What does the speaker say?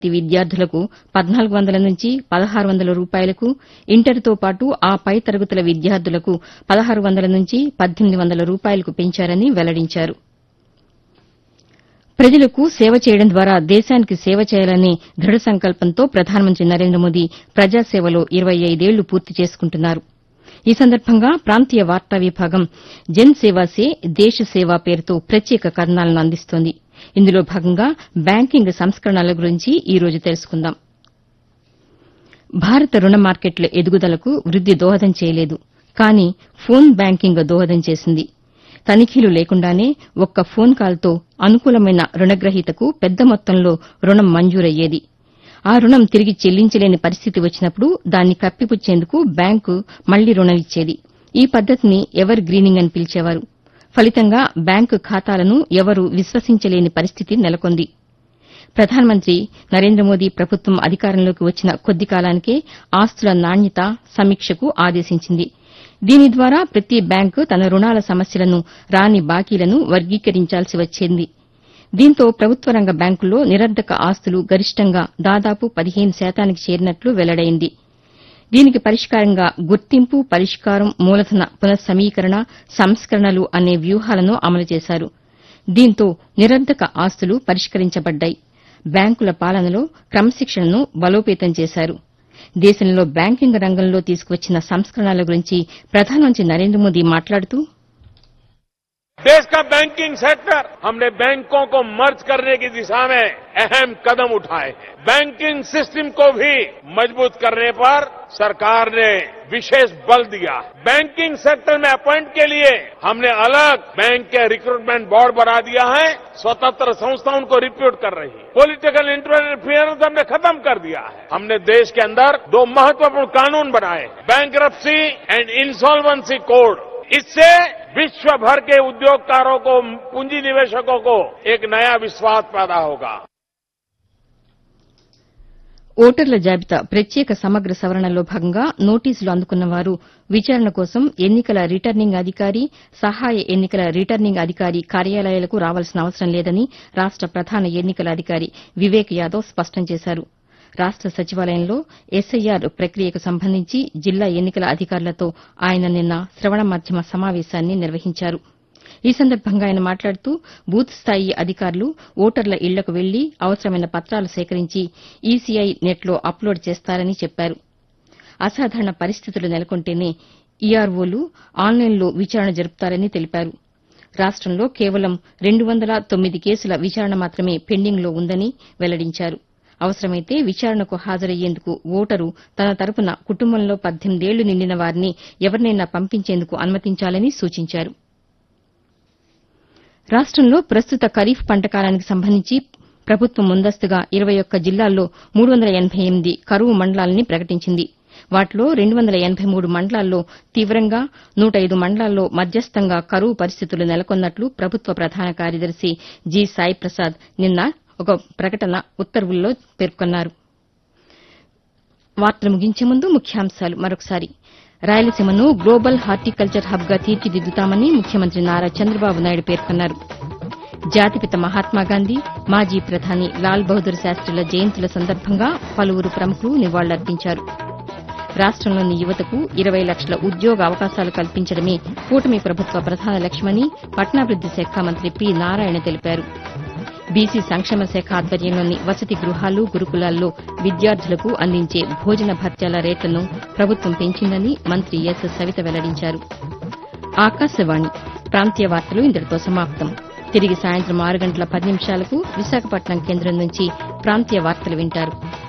విద్యార్థులకు పద్నాలుగు వందల నుంచి పదహారు వందల రూపాయలకు ఇంటర్తో పాటు ఆ పై తరగతుల విద్యార్థులకు పదహారు వందల నుంచి పద్దెనిమిది వందల రూపాయలకు పెంచారని వెల్లడించారు ప్రజలకు సేవ చేయడం ద్వారా దేశానికి సేవ చేయాలనే దృఢ సంకల్పంతో ప్రధానమంత్రి నరేంద్ర మోదీ ప్రజాసేవలో ఇరవై ఐదేళ్లు పూర్తి చేసుకుంటున్నారు ఈ సందర్భంగా ప్రాంతీయ వార్తా విభాగం జన్ సేవా సే దేశ సేవ పేరుతో ప్రత్యేక కథనాలను అందిస్తోంది ఇందులో భాగంగా బ్యాంకింగ్ సంస్కరణల గురించి ఈ రోజు తెలుసుకుందాం భారత రుణ మార్కెట్ల ఎదుగుదలకు వృద్ది దోహదం చేయలేదు కానీ ఫోన్ బ్యాంకింగ్ దోహదం చేసింది తనిఖీలు లేకుండానే ఒక్క ఫోన్ కాల్తో అనుకూలమైన రుణగ్రహీతకు పెద్ద మొత్తంలో రుణం మంజూరయ్యేది ఆ రుణం తిరిగి చెల్లించలేని పరిస్థితి వచ్చినప్పుడు దాన్ని కప్పిపుచ్చేందుకు బ్యాంకు మళ్లీ రుణం ఇచ్చేది ఈ పద్దతిని ఎవర్ గ్రీనింగ్ అని పిలిచేవారు ఫలితంగా బ్యాంకు ఖాతాలను ఎవరూ విశ్వసించలేని పరిస్థితి నెలకొంది ప్రధానమంత్రి నరేంద్ర మోదీ ప్రభుత్వం అధికారంలోకి వచ్చిన కొద్ది కాలానికే ఆస్తుల నాణ్యత సమీక్షకు ఆదేశించింది దీని ద్వారా ప్రతి బ్యాంకు తన రుణాల సమస్యలను రాని బాకీలను వర్గీకరించాల్సి వచ్చింది దీంతో ప్రభుత్వ రంగ బ్యాంకుల్లో నిరర్ధక ఆస్తులు గరిష్టంగా దాదాపు పదిహేను శాతానికి చేరినట్లు వెల్లడైంది దీనికి పరిష్కారంగా గుర్తింపు పరిష్కారం మూలధన పునఃసమీకరణ సంస్కరణలు అనే వ్యూహాలను అమలు చేశారు దీంతో నిరర్ధక ఆస్తులు పరిష్కరించబడ్డాయి బ్యాంకుల పాలనలో క్రమశిక్షణను బలోపేతం చేశారు దేశంలో బ్యాంకింగ్ రంగంలో తీసుకువచ్చిన సంస్కరణల గురించి ప్రధానమంత్రి నరేంద్ర మోదీ మాట్లాడుతూ देश का बैंकिंग सेक्टर हमने बैंकों को मर्ज करने की दिशा में अहम कदम उठाए हैं बैंकिंग सिस्टम को भी मजबूत करने पर सरकार ने विशेष बल दिया है बैंकिंग सेक्टर में अपॉइंट के लिए हमने अलग बैंक के रिक्रूटमेंट बोर्ड बना दिया है स्वतंत्र संस्था उनको रिक्रूट कर रही है पॉलिटिकल इंटरफियरेंस हमने खत्म कर दिया है हमने देश के अंदर दो महत्वपूर्ण कानून बनाए बैंक एंड इंसॉल्वेंसी कोड इससे विश्व भर के उद्योगकारों को पूंजी निवेशकों को एक नया विश्वास पैदा होगा ఓటర్ల జాబితా ప్రత్యేక సమగ్ర సవరణలో భాగంగా నోటీసులు అందుకున్న వారు విచారణ కోసం ఎన్నికల రిటర్నింగ్ అధికారి సహాయ ఎన్నికల రిటర్నింగ్ అధికారి కార్యాలయాలకు రావాల్సిన అవసరం లేదని రాష్ట ప్రధాన ఎన్నికల అధికారి వివేక్ యాదవ్ స్పష్టం చేశారు రాష్ట సచివాలయంలో ఎస్ఐఆర్ ప్రక్రియకు సంబంధించి జిల్లా ఎన్నికల అధికారులతో ఆయన నిన్న శ్రవణ మాధ్యమ సమావేశాన్ని నిర్వహించారు ఈ సందర్భంగా ఆయన మాట్లాడుతూ బూత్ స్థాయి అధికారులు ఓటర్ల ఇళ్లకు వెళ్లి అవసరమైన పత్రాలు సేకరించి ఈసీఐ నెట్లో అప్లోడ్ చేస్తారని చెప్పారు అసాధారణ పరిస్థితులు నెలకొంటేనే ఈఆర్ఓలు ఆన్లైన్లో విచారణ జరుపుతారని తెలిపారు రాష్టంలో కేవలం రెండు వందల తొమ్మిది కేసుల విచారణ మాత్రమే పెండింగ్లో ఉందని వెల్లడించారు అవసరమైతే విచారణకు హాజరయ్యేందుకు ఓటరు తన తరపున కుటుంబంలో పద్దెనిమిదేళ్లు నిండిన వారిని ఎవరినైనా పంపించేందుకు అనుమతించాలని సూచించారు రాష్టంలో ప్రస్తుత ఖరీఫ్ పంట కాలానికి సంబంధించి ప్రభుత్వం ముందస్తుగా ఇరవై ఒక్క జిల్లాల్లో మూడు వందల ఎనబై ఎనిమిది కరువు మండలాలని ప్రకటించింది వాటిలో రెండు వందల ఎనబై మూడు మండలాల్లో తీవ్రంగా నూట ఐదు మండలాల్లో మధ్యస్థంగా కరువు పరిస్థితులు నెలకొన్నట్లు ప్రభుత్వ ప్రధాన కార్యదర్శి జి సాయి ప్రసాద్ నిన్న ఒక ప్రకటన ఉత్తర్వుల్లో పేర్కొన్నారు వార్తలు ముగించే ముందు ముఖ్యాంశాలు మరొకసారి రాయలసీమను గ్లోబల్ హార్టికల్చర్ హబ్ గా తీర్చిదిద్దుతామని ముఖ్యమంత్రి నారా చంద్రబాబు నాయుడు పేర్కొన్నారు జాతిపిత మహాత్మాగాంధీ మాజీ ప్రధాని లాల్ బహదూర్ శాస్త్రిల జయంతుల సందర్భంగా పలువురు ప్రముఖులు నివాళులర్పించారు రాష్టంలోని యువతకు ఇరవై లక్షల ఉద్యోగ అవకాశాలు కల్పించడమే కూటమి ప్రభుత్వ ప్రధాన లక్ష్యమని పట్టణాభివృద్ది శాఖ మంత్రి పి నారాయణ తెలిపారు బీసీ సంక్షేమ శాఖ ఆధ్వర్యంలోని వసతి గృహాలు గురుకులాల్లో విద్యార్థులకు అందించే భోజన భత్యాల రేట్లను ప్రభుత్వం పెంచిందని మంత్రి ఎస్ సవిత వెల్లడించారు ఆకాశవాణి ప్రాంతీయ వార్తలు ఇంతటితో సమాప్తం తిరిగి సాయంత్రం ఆరు గంటల పది నిమిషాలకు విశాఖపట్నం కేంద్రం నుంచి ప్రాంతీయ వార్తలు వింటారు